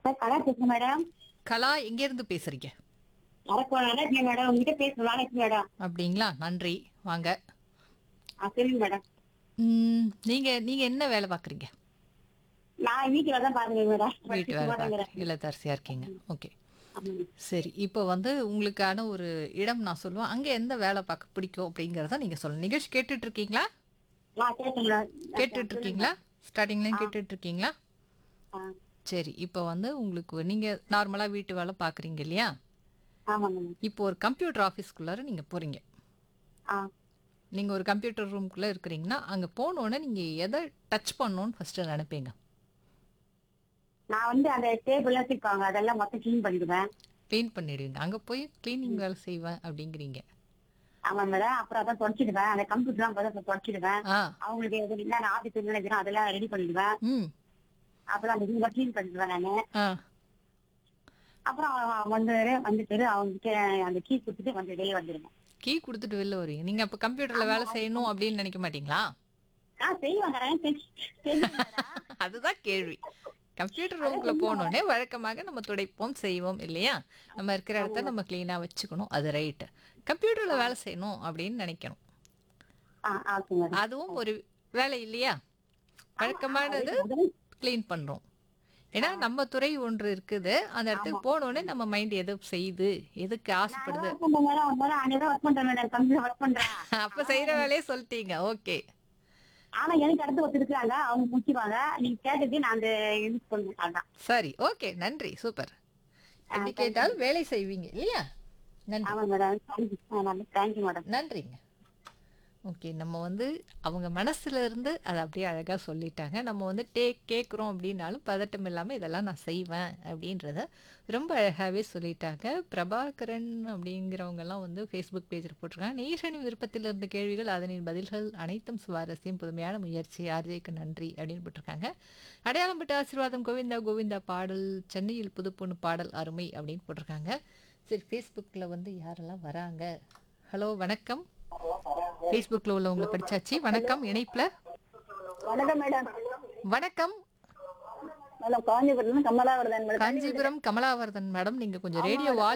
Sir கலா பேசுறேன் madam கலா எங்கேருந்து பேசுறீங்க அரக்கோணம் நல்லா இருக்கீங்க மேடம் உங்ககிட்ட பேசுறேன் நல்லா இருக்கீங்க மேடம் அப்படிங்களா நன்றி வாங்க ஆ சொல்லுங்க மேடம் ம், நீங்க நீங்க என்ன வேலை பார்க்குறீங்க நான் வீட்டுல தான் பாருங்க மேடம் வீட்டு வேலை பார்க்குறீங்க இல்லத்தரசியாக இருக்கீங்க ஓகே ஆமாங்க. சரி இப்போ வந்து உங்களுக்கான ஒரு இடம் நான் சொல்லுவேன் அங்கே எந்த வேலை பார்க்க பிடிக்கும் அப்படிங்கிறத நீங்கள் சொல்லணும் நிகழ்ச்சி கேட்டுட்டு இருக்கீங்களா நான் கேட்டேன் மேடம் கேட்டுட்டு இருக்கீங்களா ஸ்டார்டிங்லேயும் கேட்டுட்டு இருக்கீங்களா ஆ, சரி இப்போ வந்து உங்களுக்கு நீங்கள் நார்மலாக வீட்டு வேலை பார்க்குறீங்க இல்லையா ஆமாங்க மேடம். இப்போ ஒரு கம்ப்யூட்டர் ஆஃபீஸ்க்குள்ளார நீங்கள் போகிறீங்க ஆ நீங்கள் ஒரு கம்ப்யூட்டர் ரூம்குள்ளே இருக்கிறீங்கன்னா அங்கே போனோடனே நீங்கள் எதை டச் பண்ணணும்னு ஃபஸ்ட்டு நினைப்பீங்க நான் வந்து அந்த டேபிள் வச்சிருக்காங்க அதெல்லாம் மொத்தம் கிளீன் பண்ணிடுவேன் க்ளீன் பண்ணிடுவீங்க அங்கே போய் க்ளீனிங் வேலை செய்வேன் அப்படிங்கிறீங்க ஆமா மேடம் அப்புறம் அதான் தொடச்சிடுவேன் அந்த கம்ப்யூட்டர்லாம் பார்த்தா தொடச்சிடுவேன் ஆ அவங்களுக்கு எது என்ன ஆபீஸ் நினைக்கிறோம் அதெல்லாம் ரெடி பண்ணிடுவேன் ம் அப்புறம் அந்த ரூம் கிளீன் பண்ணிடுவேன் நானு ஆ அப்புறம் அவன் வந்து வந்துட்டு அவங்க அந்த கீ கொடுத்துட்டு வந்து வெளியே வந்துடுவேன் கீ கொடுத்துட்டு வெளில வருவீங்க நீங்கள் அப்போ கம்ப்யூட்டரில் வேலை செய்யணும் அப்படின்னு நினைக்க மாட்டீங்களா நான் செய்வேன் தரேன் தெரியும் மேடம். அதுதான் கேள்வி கம்ப்யூட்டர் ரூம்குள்ள போனோடனே வழக்கமாக நம்ம துடைப்போம் செய்வோம் இல்லையா நம்ம இருக்கிற இடத்த நம்ம க்ளீனாக வச்சுக்கணும் அது ரைட்டு கம்ப்யூட்டரில் வேலை செய்யணும் அப்படின்னு நினைக்கணும் ஆ ஆ, ஓகே மேடம் அதுவும் ஒரு வேலை இல்லையா வழக்கமானது க்ளீன் பண்ணுறோம் ஏன்னா நம்ம துறை ஒன்று இருக்குது அந்த இடத்துக்கு போனோடனே நம்ம மைண்ட் எது செய்யுது எதுக்கு ஆசைப்படுது ஒர்க் பண்றேன் மேடம் ஒரு நேரம் அங்கதான் ஒர்க் பண்றேன் மேடம் கம்ப்யூட்டர் ஒர்க் பண்றேன் அப்போ செய்கிற வேலையே சொல்லிட்டீங்க ஓகே ஆனா எனக்கு அடுத்து ஒருத்தர் இருக்காங்க அவங்க முடிச்சுவாங்க நீங்க கேட்டது நான் அந்த யூஸ் பண்ணுவேன் அதான் சரி ஓகே நன்றி சூப்பர் எப்படி கேட்டாலும் வேலை செய்வீங்க இல்லையா நன்றி ஆமா மேடம் தேங்க்யூ மேடம் நன்றிங்க ஓகே நம்ம வந்து அவங்க மனசுல இருந்து அதை அப்படியே அழகாக சொல்லிட்டாங்க நம்ம வந்து டே கேட்குறோம் அப்படின்னாலும் பதட்டம் இல்லாமல் இதெல்லாம் நான் செய்வேன் அப்படின்றத ரொம்ப அழகாகவே சொல்லிட்டாங்க பிரபாகரன் அப்படிங்கிறவங்கெல்லாம் வந்து ஃபேஸ்புக் பேஜில் போட்டிருக்காங்க நேசனின் விருப்பத்தில் இருந்த கேள்விகள் அதனின் பதில்கள் அனைத்தும் சுவாரஸ்யம் புதுமையான முயற்சி ஆர்ஜேக்கு நன்றி அப்படின்னு போட்டிருக்காங்க அடையாளம் பட்ட ஆசீர்வாதம் கோவிந்தா கோவிந்தா பாடல் சென்னையில் புது பொண்ணு பாடல் அருமை அப்படின்னு போட்டிருக்காங்க சரி ஃபேஸ்புக்கில் வந்து யாரெல்லாம் வராங்க ஹலோ வணக்கம் ஃபேஸ்புக்கில் உள்ளவங்களை படிச்சாச்சு வணக்கம் இணைப்பில் வணக்கம் மேடம் வணக்கம் madam Kanchipuram Kamalavaradhan madam Kanchipuram Kamalavardhan madam நீங்கள் கொஞ்சம் ரேடியோ